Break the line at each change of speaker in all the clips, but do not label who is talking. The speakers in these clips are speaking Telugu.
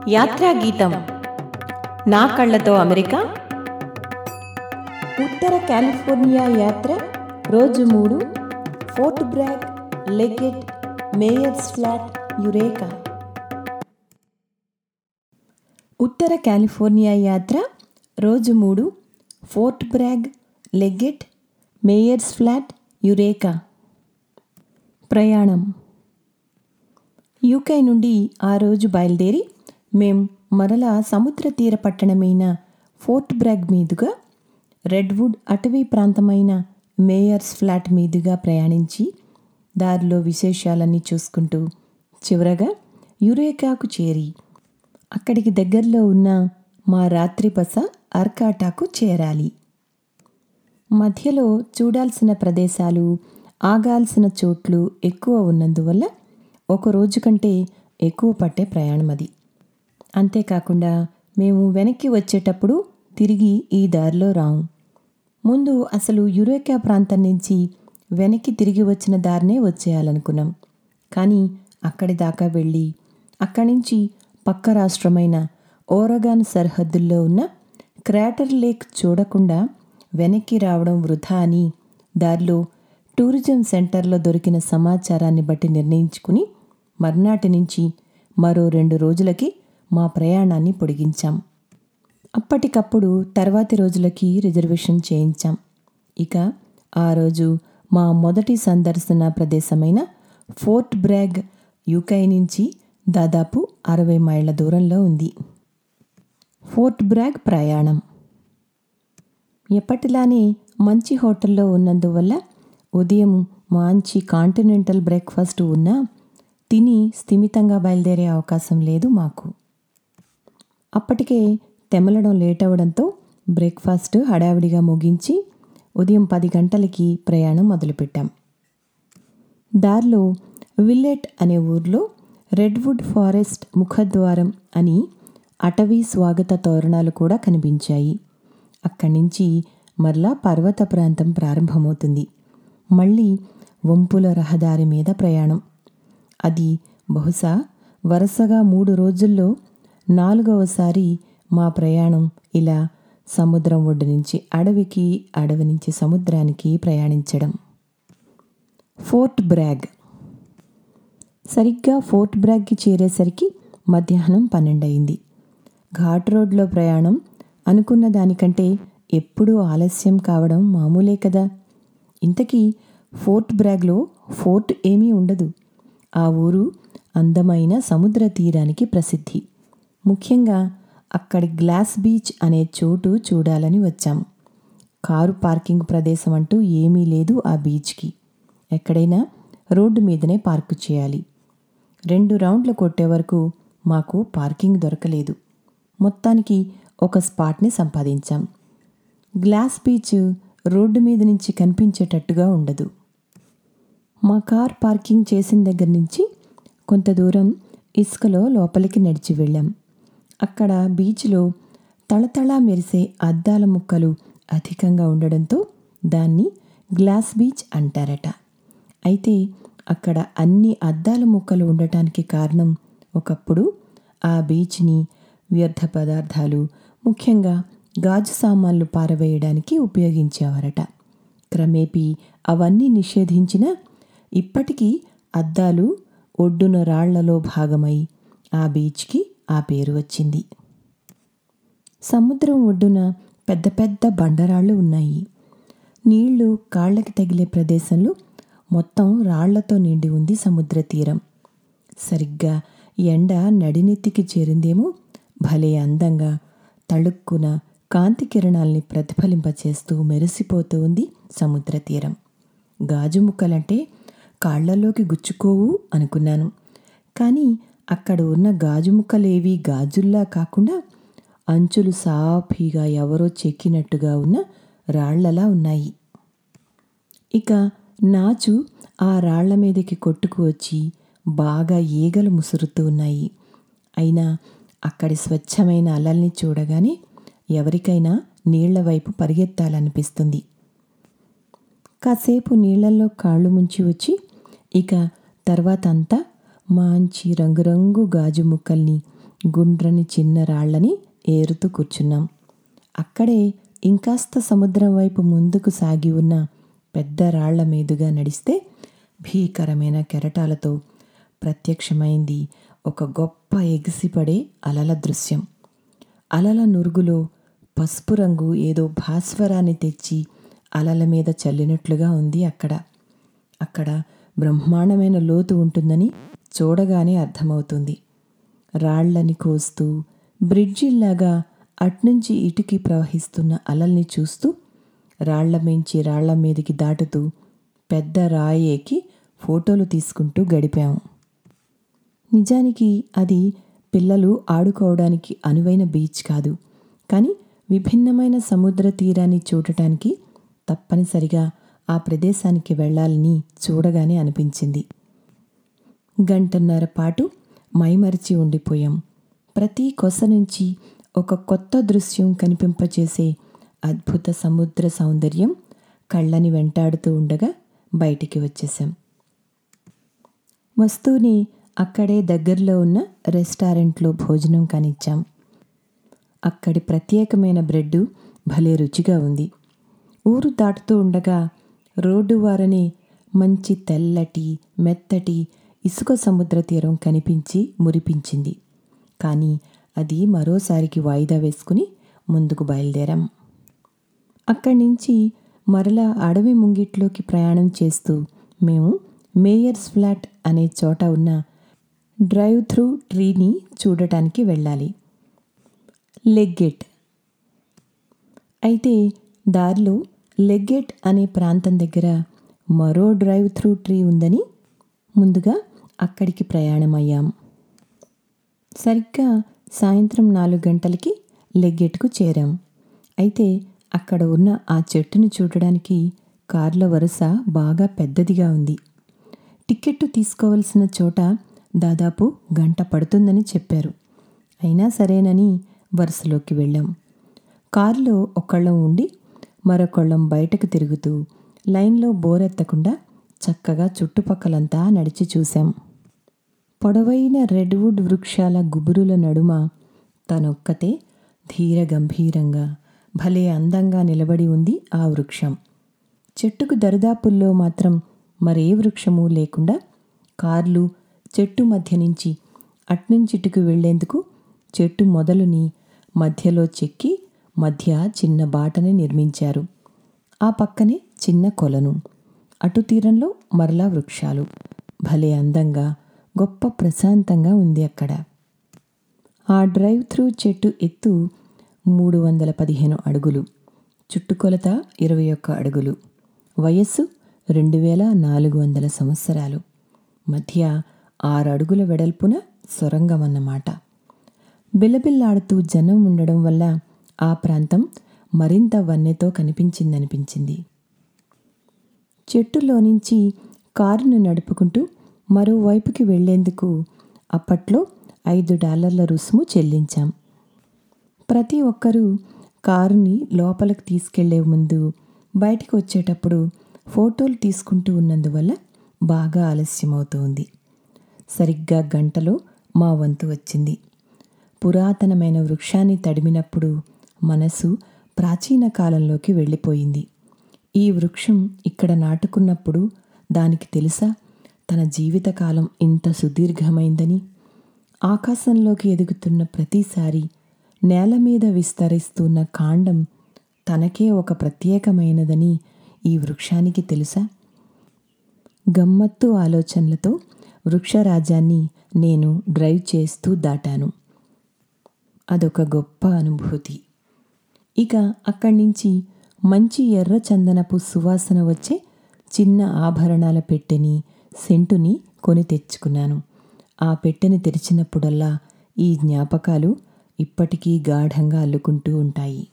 యాత్రా గీతం నా కళ్ళతో అమెరికా
ఉత్తర కాలిఫోర్నియా యాత్ర రోజు మూడు Fort Bragg Leggett Myers Flat Eureka ఉత్తర కాలిఫోర్నియా యాత్ర రోజు మూడు Fort Bragg Leggett Myers Flat Eureka ప్రయాణం యూకే నుండి ఆ రోజు బయలుదేరి మేం మరలా సముద్ర తీర పట్టణమైన ఫోర్ట్ బ్రాగ్ మీదుగా రెడ్వుడ్ అటవీ ప్రాంతమైన మేయర్స్ ఫ్లాట్ మీదుగా ప్రయాణించి దారిలో విశేషాలన్నీ చూసుకుంటూ చివరగా యురేకాకు చేరి అక్కడికి దగ్గరలో ఉన్న మా రాత్రి బస అర్కాటాకు చేరాలి మధ్యలో చూడాల్సిన ప్రదేశాలు ఆగాల్సిన చోట్లు ఎక్కువ ఉన్నందువల్ల ఒక రోజు కంటే ఎక్కువ పట్టే ప్రయాణం అది అంతేకాకుండా మేము వెనక్కి వచ్చేటప్పుడు తిరిగి ఈ దారిలో రాము ముందు అసలు యురేకా ప్రాంతం నుంచి వెనక్కి తిరిగి వచ్చిన దారినే వచ్చేయాలనుకున్నాం కానీ అక్కడి దాకా వెళ్ళి అక్కడి నుంచి పక్క రాష్ట్రమైన ఓరగాన్ సరిహద్దుల్లో ఉన్న క్రాటర్ లేక్ చూడకుండా వెనక్కి రావడం వృధా అని దారిలో టూరిజం సెంటర్లో దొరికిన సమాచారాన్ని బట్టి నిర్ణయించుకుని మర్నాటి నుంచి మరో రెండు రోజులకి మా ప్రయాణాన్ని పొడిగించాం అప్పటికప్పుడు తర్వాతి రోజులకి రిజర్వేషన్ చేయించాం ఇక ఆ రోజు మా మొదటి సందర్శన ప్రదేశమైన ఫోర్ట్ బ్రాగ్ యూకే నుంచి దాదాపు అరవై మైళ్ళ దూరంలో ఉంది ఫోర్ట్ బ్రాగ్ ప్రయాణం ఎప్పటిలానే మంచి హోటల్లో ఉన్నందువల్ల ఉదయం మంచి కాంటినెంటల్ బ్రేక్ఫాస్ట్ ఉన్నా తిని స్థిమితంగా బయలుదేరే అవకాశం లేదు మాకు అప్పటికే తెమలడం లేట్ అవడంతో బ్రేక్ఫాస్ట్ హడావిడిగా ముగించి ఉదయం పది గంటలకి ప్రయాణం మొదలుపెట్టాం దారిలో విల్లెట్ అనే ఊర్లో రెడ్వుడ్ ఫారెస్ట్ ముఖద్వారం అని అటవీ స్వాగత తోరణాలు కూడా కనిపించాయి అక్కడి నుంచి మరలా పర్వత ప్రాంతం ప్రారంభమవుతుంది మళ్ళీ వంపుల రహదారి మీద ప్రయాణం అది బహుశా వరుసగా మూడు రోజుల్లో నాలుగవసారి మా ప్రయాణం ఇలా సముద్రం ఒడ్డు నుంచి అడవికి అడవి నుంచి సముద్రానికి ప్రయాణించడం ఫోర్ట్ బ్రాగ్ సరిగ్గా ఫోర్ట్ బ్రాగ్కి చేరేసరికి మధ్యాహ్నం పన్నెండయింది ఘాట్ రోడ్లో ప్రయాణం అనుకున్న దానికంటే ఎప్పుడూ ఆలస్యం కావడం మామూలే కదా ఇంతకీ ఫోర్ట్ బ్రాగ్లో ఫోర్ట్ ఏమీ ఉండదు ఆ ఊరు అందమైన సముద్ర తీరానికి ప్రసిద్ధి ముఖ్యంగా అక్కడి గ్లాస్ బీచ్ అనే చోటు చూడాలని వచ్చాం కారు పార్కింగ్ ప్రదేశం అంటూ ఏమీ లేదు ఆ బీచ్కి ఎక్కడైనా రోడ్డు మీదనే పార్కు చేయాలి రెండు రౌండ్లు కొట్టే వరకు మాకు పార్కింగ్ దొరకలేదు మొత్తానికి ఒక స్పాట్ని సంపాదించాం గ్లాస్ బీచ్ రోడ్డు మీద నుంచి కనిపించేటట్టుగా ఉండదు మా కార్ పార్కింగ్ చేసిన దగ్గర నుంచి కొంత దూరం ఇసుకలో లోపలికి నడిచి వెళ్ళాం అక్కడ బీచ్లో తళతళ మెరిసే అద్దాల ముక్కలు అధికంగా ఉండడంతో దాన్ని గ్లాస్ బీచ్ అంటారట అయితే అక్కడ అన్ని అద్దాల ముక్కలు ఉండటానికి కారణం ఒకప్పుడు ఆ బీచ్ని వ్యర్థ పదార్థాలు ముఖ్యంగా గాజు సామాన్లు పారవేయడానికి ఉపయోగించేవారట క్రమేపీ అవన్నీ నిషేధించిన ఇప్పటికీ అద్దాలు ఒడ్డున రాళ్లలో భాగమై ఆ బీచ్కి ఆ పేరు వచ్చింది సముద్రం ఒడ్డున పెద్ద పెద్ద బండరాళ్ళు ఉన్నాయి నీళ్లు కాళ్ళకి తగిలే ప్రదేశంలో మొత్తం రాళ్లతో నిండి ఉంది సముద్ర తీరం సరిగ్గా ఎండ నడినెత్తికి చేరిందేమో భలే అందంగా తళుక్కున కాంతి కిరణాల్ని ప్రతిఫలింపచేస్తూ మెరిసిపోతూ ఉంది సముద్ర తీరం గాజు ముక్కలంటే కాళ్లలోకి గుచ్చుకోవు అనుకున్నాను కానీ అక్కడ ఉన్న గాజు ముక్కలేవి గాజుల్లా కాకుండా అంచులు సాఫీగా ఎవరో చెక్కినట్టుగా ఉన్న రాళ్లలా ఉన్నాయి ఇక నాచు ఆ రాళ్ల మీదకి కొట్టుకు వచ్చి బాగా ఈగలు ముసురుతూ ఉన్నాయి అయినా అక్కడి స్వచ్ఛమైన అలల్ని చూడగానే ఎవరికైనా నీళ్ల వైపు పరిగెత్తాలనిపిస్తుంది కాసేపు నీళ్లలో కాళ్ళు ముంచి వచ్చి ఇక తర్వాత అంతా మంచి రంగురంగు గాజు ముక్కల్ని గుండ్రని చిన్న రాళ్ళని ఏరుతూ కూర్చున్నాం అక్కడే ఇంకాస్త సముద్రం వైపు ముందుకు సాగి ఉన్న పెద్ద రాళ్ల మీదుగా నడిస్తే భీకరమైన కెరటాలతో ప్రత్యక్షమైంది ఒక గొప్ప ఎగిసిపడే అలల దృశ్యం అలల నురుగులో పసుపు రంగు ఏదో భాస్వరాన్ని తెచ్చి అలల మీద చల్లినట్లుగా ఉంది అక్కడ అక్కడ బ్రహ్మాండమైన లోతు ఉంటుందని చూడగానే అర్థమవుతుంది రాళ్లని కోస్తూ బ్రిడ్జిల్లాగా అట్నుంచి ఇటుకి ప్రవహిస్తున్న అలల్ని చూస్తూ రాళ్ల మించి రాళ్ల మీదకి దాటుతూ పెద్ద రాయి ఎక్కి ఫోటోలు తీసుకుంటూ గడిపాము నిజానికి అది పిల్లలు ఆడుకోవడానికి అనువైన బీచ్ కాదు కానీ విభిన్నమైన సముద్ర తీరాన్ని చూడటానికి తప్పనిసరిగా ఆ ప్రదేశానికి వెళ్ళాలని చూడగానే అనిపించింది గంటన్నర పాటు మైమరిచి ఉండిపోయాం ప్రతి కొస నుంచి ఒక కొత్త దృశ్యం కనిపింపచేసే అద్భుత సముద్ర సౌందర్యం కళ్ళని వెంటాడుతూ ఉండగా బయటికి వచ్చేసాం వస్తూనే అక్కడే దగ్గరలో ఉన్న రెస్టారెంట్లో భోజనం కానిచ్చాం అక్కడి ప్రత్యేకమైన బ్రెడ్ భలే రుచిగా ఉంది ఊరు దాటుతూ ఉండగా రోడ్డు వారనే మంచి తెల్లటి మెత్తటి ఇసుక సముద్ర తీరం కనిపించి మురిపించింది కానీ అది మరోసారికి వాయిదా వేసుకుని ముందుకు బయలుదేరాం అక్కడి నుంచి మరలా అడవి ముంగిట్లోకి ప్రయాణం చేస్తూ మేము మేయర్స్ ఫ్లాట్ అనే చోట ఉన్న డ్రైవ్ త్రూ ట్రీని చూడటానికి వెళ్ళాలి లెగ్గెట్ అయితే దారిలో లెగ్గెట్ అనే ప్రాంతం దగ్గర మరో డ్రైవ్ త్రూ ట్రీ ఉందని ముందుగా అక్కడికి ప్రయాణమయ్యాం సరిగ్గా సాయంత్రం నాలుగు గంటలకి లెగ్గెట్కు చేరాం అయితే అక్కడ ఉన్న ఆ చెట్టును చూడడానికి కార్ల వరుస బాగా పెద్దదిగా ఉంది టికెట్టు తీసుకోవలసిన చోట దాదాపు గంట పడుతుందని చెప్పారు అయినా సరేనని వరుసలోకి వెళ్ళాం కారులో ఒకళ్ళం ఉండి మరొకళ్ళం బయటకు తిరుగుతూ లైన్లో బోరెత్తకుండా చక్కగా చుట్టుపక్కలంతా నడిచి చూశాం పొడవైన రెడ్వుడ్ వృక్షాల గుబురుల నడుమ తనొక్కతే ధీర గంభీరంగా భలే అందంగా నిలబడి ఉంది ఆ వృక్షం చెట్టుకు దరిదాపుల్లో మాత్రం మరే వృక్షము లేకుండా కార్లు చెట్టు మధ్య నుంచి అట్నుంచిటుకు వెళ్లేందుకు చెట్టు మొదలుని మధ్యలో చెక్కి మధ్య చిన్న బాటని నిర్మించారు ఆ పక్కనే చిన్న కొలను అటు తీరంలో మరలా వృక్షాలు భలే అందంగా గొప్ప ప్రశాంతంగా ఉంది అక్కడ ఆ డ్రైవ్ త్రూ చెట్టు ఎత్తు మూడు వందల పదిహేను అడుగులు చుట్టుకొలత ఇరవై ఒక్క అడుగులు వయస్సు రెండు వేల నాలుగు వందల సంవత్సరాలు మధ్య ఆరు అడుగుల వెడల్పున సొరంగం అన్నమాట బిల్లబిల్లాడుతూ జనం ఉండడం వల్ల ఆ ప్రాంతం మరింత వన్నెతో కనిపించిందనిపించింది చెట్టులో నుంచి కారును నడుపుకుంటూ మరోవైపుకి వెళ్లేందుకు అప్పట్లో ఐదు డాలర్ల రుసుము చెల్లించాం ప్రతి ఒక్కరూ కారుని లోపలికి తీసుకెళ్లే ముందు బయటికి వచ్చేటప్పుడు ఫోటోలు తీసుకుంటూ ఉన్నందువల్ల బాగా ఆలస్యమవుతోంది సరిగ్గా గంటలో మా వంతు వచ్చింది పురాతనమైన వృక్షాన్ని తడిమినప్పుడు మనసు ప్రాచీన కాలంలోకి వెళ్ళిపోయింది ఈ వృక్షం ఇక్కడ నాటుకున్నప్పుడు దానికి తెలుసా తన జీవితకాలం ఇంత సుదీర్ఘమైందని ఆకాశంలోకి ఎదుగుతున్న ప్రతిసారి నేల మీద విస్తరిస్తున్న కాండం తనకే ఒక ప్రత్యేకమైనదని ఈ వృక్షానికి తెలుసా గమ్మత్తు ఆలోచనలతో వృక్షరాజాన్ని నేను డ్రైవ్ చేస్తూ దాటాను అదొక గొప్ప అనుభూతి ఇక అక్కడి నుంచి మంచి ఎర్ర చందనపు సువాసన వచ్చే చిన్న ఆభరణాల పెట్టెని సెంటుని కొని తెచ్చుకున్నాను ఆ పెట్టెని తెరిచినప్పుడల్లా ఈ జ్ఞాపకాలు ఇప్పటికీ గాఢంగా అల్లుకుంటూ ఉంటాయి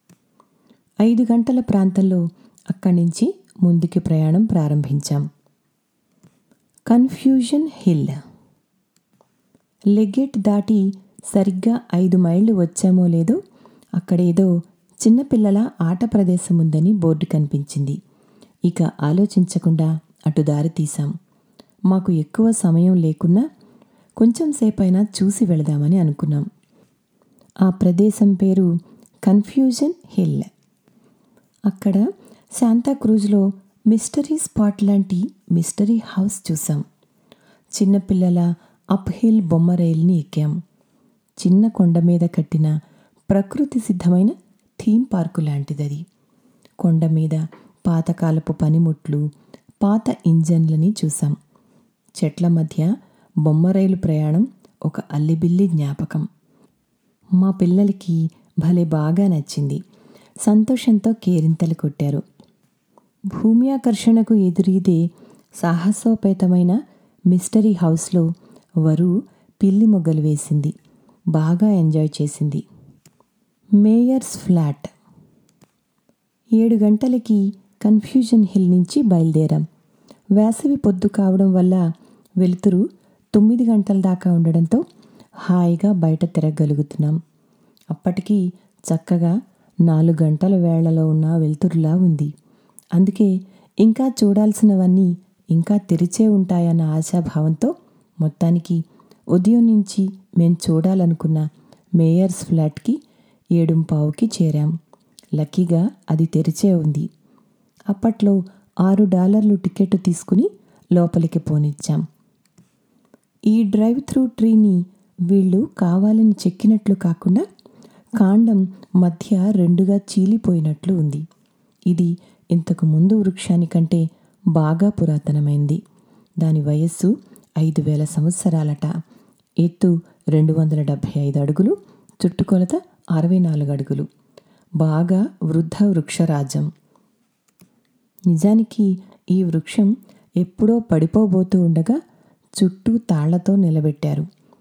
ఐదు గంటల ప్రాంతంలో అక్కడి నుంచి ముందుకి ప్రయాణం ప్రారంభించాం కన్ఫ్యూజన్ హిల్ లెగ్గెట్ దాటి సరిగ్గా ఐదు మైళ్ళు వచ్చామో లేదో అక్కడేదో చిన్నపిల్లల ఆట ప్రదేశం ఉందని బోర్డు కనిపించింది ఇక ఆలోచించకుండా అటు దారి తీశాం మాకు ఎక్కువ సమయం లేకున్నా కొంచెం సేపైనా చూసి వెళదామని అనుకున్నాం ఆ ప్రదేశం పేరు కన్ఫ్యూజన్ హిల్ అక్కడ శాంతాక్రూజ్లో మిస్టరీ స్పాట్ లాంటి మిస్టరీ హౌస్ చూసాం చిన్నపిల్లల అప్ హిల్ బొమ్మ రైల్ని ఎక్కాం చిన్న కొండ మీద కట్టిన ప్రకృతి సిద్ధమైన థీమ్ పార్కు లాంటిదది కొండ మీద పాతకాలపు పనిముట్లు పాత ఇంజన్లని చూసాం చెట్ల మధ్య బొమ్మ రైలు ప్రయాణం ఒక అల్లిబిల్లి జ్ఞాపకం మా పిల్లలకి భలే బాగా నచ్చింది సంతోషంతో కేరింతలు కొట్టారు భూమి ఆకర్షణకు ఎదురీదే సాహసోపేతమైన మిస్టరీ హౌస్లో వరు పిల్లి మొగ్గలు వేసింది బాగా ఎంజాయ్ చేసింది మేయర్స్ ఫ్లాట్ ఏడు గంటలకి కన్ఫ్యూజన్ హిల్ నుంచి బయలుదేరాం వేసవి పొద్దు కావడం వల్ల వెలుతురు తొమ్మిది గంటల దాకా ఉండడంతో హాయిగా బయట తిరగగలుగుతున్నాం అప్పటికి చక్కగా నాలుగు గంటల వేళలో ఉన్న వెలుతురులా ఉంది అందుకే ఇంకా చూడాల్సినవన్నీ ఇంకా తెరిచే ఉంటాయన్న ఆశాభావంతో మొత్తానికి ఉదయం నుంచి మేం చూడాలనుకున్న మేయర్స్ ఫ్లాట్కి ఏడుంపావుకి చేరాం లక్కీగా అది తెరిచే ఉంది అప్పట్లో ఆరు డాలర్లు టికెట్ తీసుకుని లోపలికి పోనిచ్చాం ఈ డ్రైవ్ త్రూ ట్రీని వీళ్ళు కావాలని చెక్కినట్లు కాకుండా కాండం మధ్య రెండుగా చీలిపోయినట్లు ఉంది ఇది ఇంతకు ముందు వృక్షానికంటే బాగా పురాతనమైంది దాని వయస్సు ఐదు వేల సంవత్సరాలట ఎత్తు రెండు వందల డెబ్భై ఐదు అడుగులు చుట్టుకొలత అరవై నాలుగు అడుగులు బాగా వృద్ధ వృక్షరాజం నిజానికి ఈ వృక్షం ఎప్పుడో పడిపోబోతూ ఉండగా చుట్టూ తాళ్లతో నిలబెట్టారు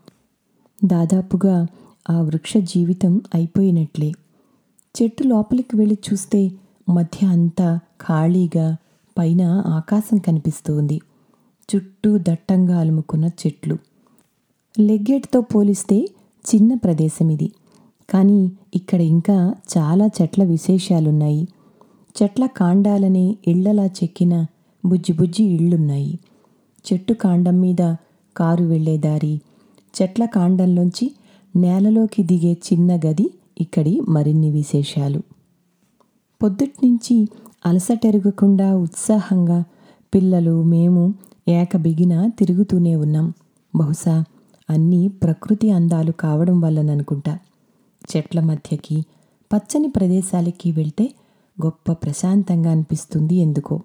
దాదాపుగా ఆ వృక్ష జీవితం అయిపోయినట్లే చెట్టు లోపలికి వెళ్ళి చూస్తే మధ్య అంతా ఖాళీగా పైన ఆకాశం కనిపిస్తుంది చుట్టూ దట్టంగా అలుముకున్న చెట్లు లెగ్గేట్తో పోలిస్తే చిన్న ప్రదేశం ఇది కానీ ఇక్కడ ఇంకా చాలా చెట్ల విశేషాలున్నాయి చెట్ల కాండాలనే ఇళ్లలా చెక్కిన బుజ్జి బుజ్జి ఇళ్ళున్నాయి చెట్టు కాండం మీద కారు వెళ్లే దారి చెట్ల కాండంలోంచి నేలలోకి దిగే చిన్న గది ఇక్కడి మరిన్ని విశేషాలు పొద్దుట్నుంచి అలసటెరగకుండా ఉత్సాహంగా పిల్లలు మేము ఏకబిగిన తిరుగుతూనే ఉన్నాం బహుశా అన్నీ ప్రకృతి అందాలు కావడం వల్లననుకుంటా చెట్ల మధ్యకి పచ్చని ప్రదేశాలకి వెళ్తే గొప్ప ప్రశాంతంగా అనిపిస్తుంది ఎందుకో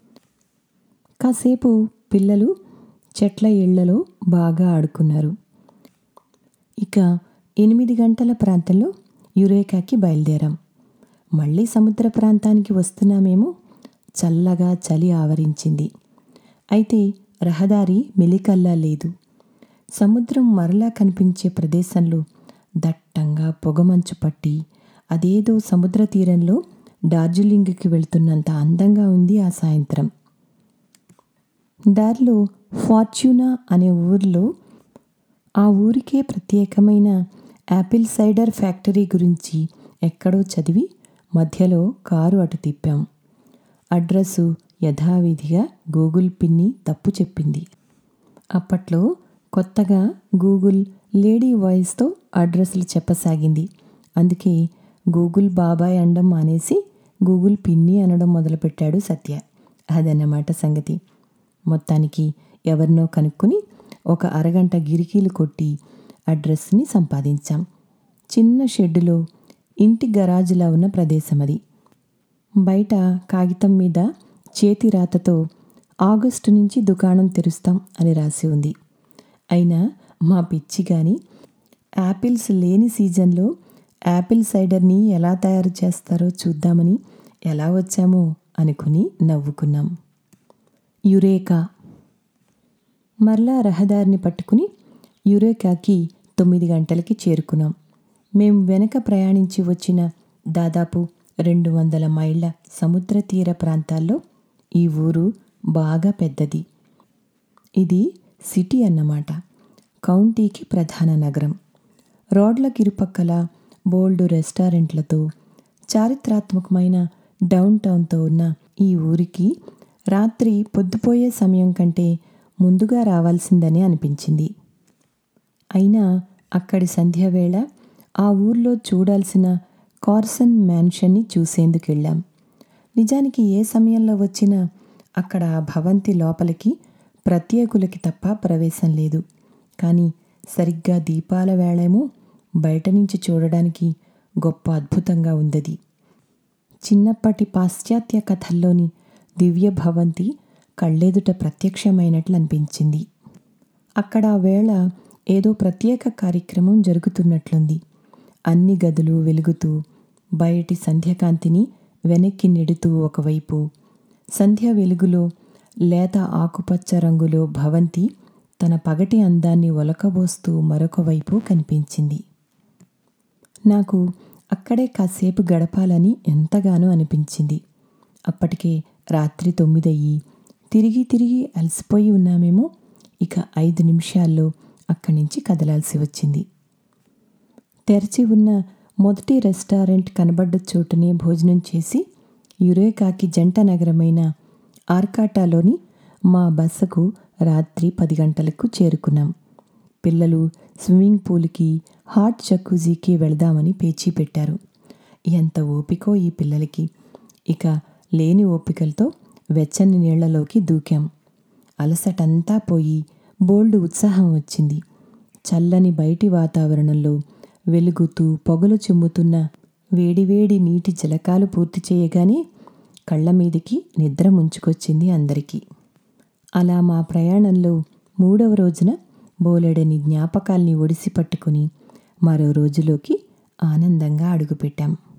కాసేపు పిల్లలు చెట్ల ఇళ్లలో బాగా ఆడుకున్నారు ఇక ఎనిమిది గంటల ప్రాంతంలో యురేకాకి బయలుదేరాం మళ్ళీ సముద్ర ప్రాంతానికి వస్తున్నామేమో చల్లగా చలి ఆవరించింది అయితే రహదారి మెలికల్లా లేదు సముద్రం మరలా కనిపించే ప్రదేశంలో దట్టంగా పొగమంచు పట్టి అదేదో సముద్ర తీరంలో డార్జిలింగ్కి వెళ్తున్నంత అందంగా ఉంది ఆ సాయంత్రం దారిలో ఫార్చ్యూనా అనే ఊరిలో ఆ ఊరికే ప్రత్యేకమైన యాపిల్ సైడర్ ఫ్యాక్టరీ గురించి ఎక్కడో చదివి మధ్యలో కారు అటు తిప్పాం అడ్రస్సు యథావిధిగా గూగుల్ పిన్ని తప్పు చెప్పింది అప్పట్లో కొత్తగా గూగుల్ లేడీ వాయిస్తో అడ్రస్లు చెప్పసాగింది అందుకే గూగుల్ బాబాయ్ అనడం మానేసి గూగుల్ పిన్ని అనడం మొదలుపెట్టాడు సత్య అదన్నమాట సంగతి మొత్తానికి ఎవరినో కనుక్కొని ఒక అరగంట గిరికీలు కొట్టి అడ్రస్ని సంపాదించాం చిన్న షెడ్డులో ఇంటి గరాజులా ఉన్న ప్రదేశం అది బయట కాగితం మీద చేతి రాతతో ఆగస్టు నుంచి దుకాణం తెరుస్తాం అని రాసి ఉంది అయినా మా పిచ్చి కానీ యాపిల్స్ లేని సీజన్లో యాపిల్ సైడర్ని ఎలా తయారు చేస్తారో చూద్దామని ఎలా వచ్చామో అనుకుని నవ్వుకున్నాం యురేకా మరలా రహదారిని పట్టుకుని యురేకాకి తొమ్మిది గంటలకి చేరుకున్నాం మేం వెనక ప్రయాణించి వచ్చిన దాదాపు రెండు వందల మైళ్ళ సముద్ర తీర ప్రాంతాల్లో ఈ ఊరు బాగా పెద్దది ఇది సిటీ అన్నమాట కౌంటీకి ప్రధాన నగరం రోడ్లకు ఇరుపక్కల బోల్డు రెస్టారెంట్లతో చారిత్రాత్మకమైన డౌన్ టౌన్తో ఉన్న ఈ ఊరికి రాత్రి పొద్దుపోయే సమయం కంటే ముందుగా రావాల్సిందని అనిపించింది అయినా అక్కడి సంధ్యావేళ ఆ ఊర్లో చూడాల్సిన కార్సన్ మ్యాన్షన్ని చూసేందుకు వెళ్ళాం నిజానికి ఏ సమయంలో వచ్చినా అక్కడ ఆ భవంతి లోపలికి ప్రత్యేకులకి తప్ప ప్రవేశం లేదు కానీ సరిగ్గా దీపాల వేళేమో బయట నుంచి చూడడానికి గొప్ప అద్భుతంగా ఉందది చిన్నప్పటి పాశ్చాత్య కథల్లోని దివ్య భవంతి కళ్ళెదుట ప్రత్యక్షమైనట్లు అనిపించింది అక్కడ ఆ వేళ ఏదో ప్రత్యేక కార్యక్రమం జరుగుతున్నట్లుంది అన్ని గదులు వెలుగుతూ బయటి సంధ్యకాంతిని వెనక్కి నెడుతూ ఒకవైపు సంధ్య వెలుగులో లేత ఆకుపచ్చ రంగులో భవంతి తన పగటి అందాన్ని ఒలకబోస్తూ మరొక వైపు కనిపించింది నాకు అక్కడే కాసేపు గడపాలని ఎంతగానో అనిపించింది అప్పటికే రాత్రి తొమ్మిదయ్యి తిరిగి తిరిగి అలసిపోయి ఉన్నామేమో ఇక ఐదు నిమిషాల్లో అక్కడి నుంచి కదలాల్సి వచ్చింది తెరిచి ఉన్న మొదటి రెస్టారెంట్ కనబడ్డ చోటునే భోజనం చేసి యురేకాకి జంట నగరమైన ఆర్కాటాలోని మా బస్సుకు రాత్రి పది గంటలకు చేరుకున్నాం పిల్లలు స్విమ్మింగ్ పూల్కి హాట్ జకూజీకి వెళదామని పేచీ పెట్టారు ఎంత ఓపికో ఈ పిల్లలకి ఇక లేని ఓపికలతో వెచ్చని నీళ్లలోకి దూకాం అలసటంతా పోయి బోల్డ్ ఉత్సాహం వచ్చింది చల్లని బయటి వాతావరణంలో వెలుగుతూ పొగలు చిమ్ముతున్న వేడివేడి నీటి జలకాలు పూర్తి చేయగానే కళ్ళ మీదికి నిద్ర ముంచుకొచ్చింది అందరికీ అలా మా ప్రయాణంలో మూడవ రోజున బోలెడని జ్ఞాపకాల్ని ఒడిసి పట్టుకుని మరో రోజులోకి ఆనందంగా అడుగుపెట్టాం